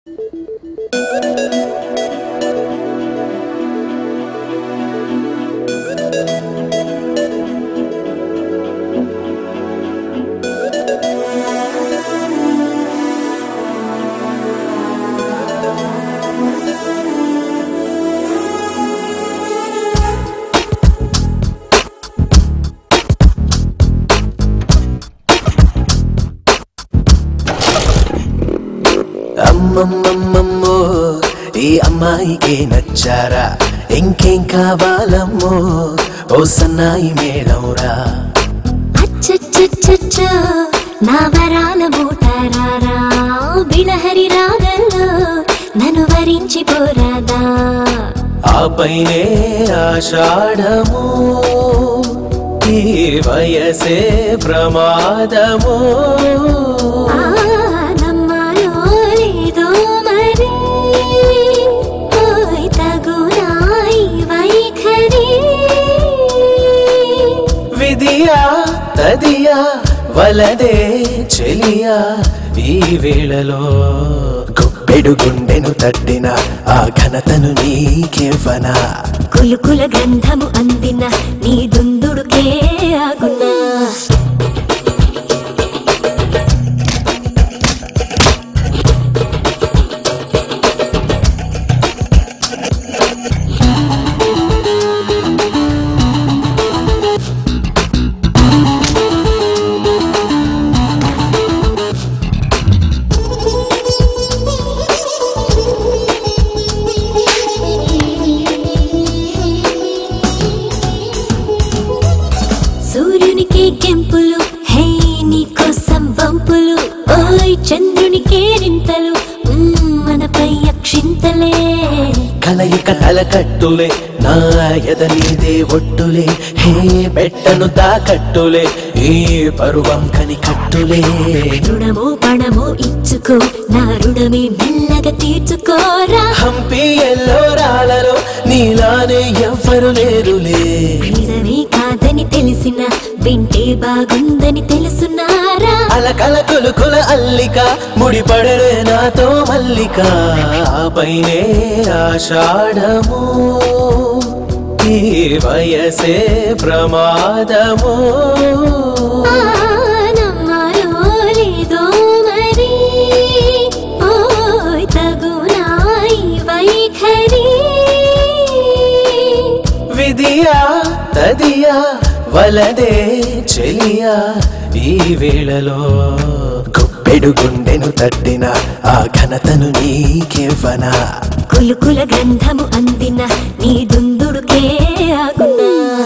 అమ్మమ్మమ్మమ్మో ఈ అమ్మాయికే నచ్చారా ఇంకేం కావాలమ్మో ఓ సన్నాయి మేడంరా అచ్చచ్చచ్చచ్చ నా వరాల మోటారారా బిళహరి రాగల్లో నన్ను వరించి పోరాదా ఆ పైనే ఆషాఢము ఈ వయసే ప్రమాదము ఆ నమ్మాలో లేదో మరి ఓయ్ తగునా ఈ వైఖరి విధియా తదియా వలదే చెలియా ఈ వేళలో గుప్పెడు గుండెను తట్టిన ఆ ఘనతను నీకెవ్వనా కులుకుల గంధము అందిన నీ దుందుడుకే ఆగునా సూర్యునికి కెంపులు హే నీకోసం వంపులు ఓయ్ చంద్రునికి రింతలు మ్మ్, మనపై అక్షింతలే కలయిక తలకట్టులే నా ఎద నీదే ఒట్టులే హే పెట్టను తాకట్టులే ఈ పరువం కని కట్టులే రుణము పణము ఇచ్చుకో నా రుణమే మెల్లగా తీర్చుకోరా హంపి ఎల్లోరాలలో నీలానే ఎవ్వరు లేరులే నిజమే కాదని తెలిసిన వింటే బాగుందని తెలుసున్నారా అలకల కులుకుల అల్లిక ముడిపడరే నాతో మల్లిక ఆ పైనే ఆషాఢము ఈ వయసే ప్రమాదము ఆ, నమ్మాలో లేదో మరి ఓయ్ తగునా ఈ వైఖరి విధియా తదియా వలదే చెలియా ఈ వేళలో గుప్పెడు గుండెను తట్టిన ఆ ఘనతను నీకెవ్వనా కులుకుల గంధము అందిన నీ దుందుడుకే ఆగునా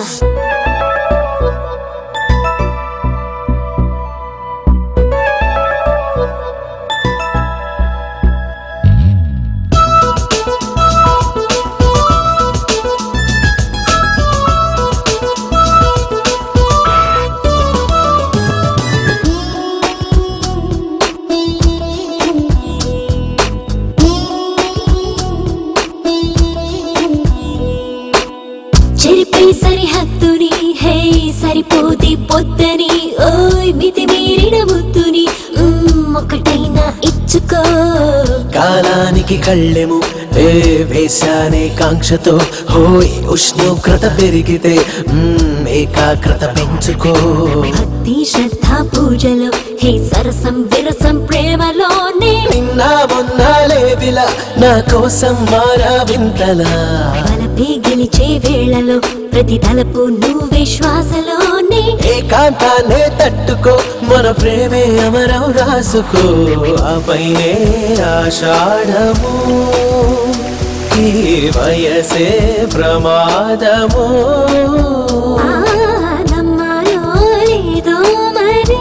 చెరిపై సరిహద్దుని హే సరిపోది పొద్దని ఓయ్ మితి మీరిన ముద్దుని మ్మ్, ఒకటైనా ఇచ్చుకో కాలానికి కళ్ళెము ఏ వేశానే కాంక్షతో హోయ్ ఉష్ణోగ్రత పెరిగితే మ్మ్, ఏకాగ్రత పెంచుకో భక్తి శ్రద్ధ పూజలో హే సరసం విరసం ప్రేమలోనే నిన్న మొన్న లేవిలా నా కోసం మారా వింతలా బలపే గెలిచే వేళలో ప్రతి తలపు నువ్వే శ్వాసలోనే ఏకాంతాన్నే తట్టుకో మన ప్రేమే అమరం రాసుకో ఆ పైనే ఆషాఢము ఈ వయసే ప్రమాదము ఆ, నమ్మాలో లేదో మరి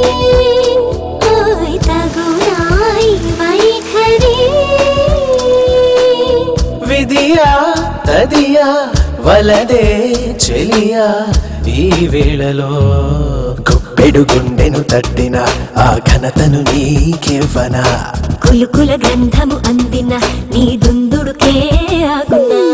ఓయ్ తగునా ఈ వైఖరి విధియా తదియా వలదే చెలియా ఈ వేళలో గుప్పెడు గుండెను తట్టిన ఆ ఘనతను నీకెవ్వనా కులుకుల గంధము అందిన నీ దుందుడుకే ఆగునా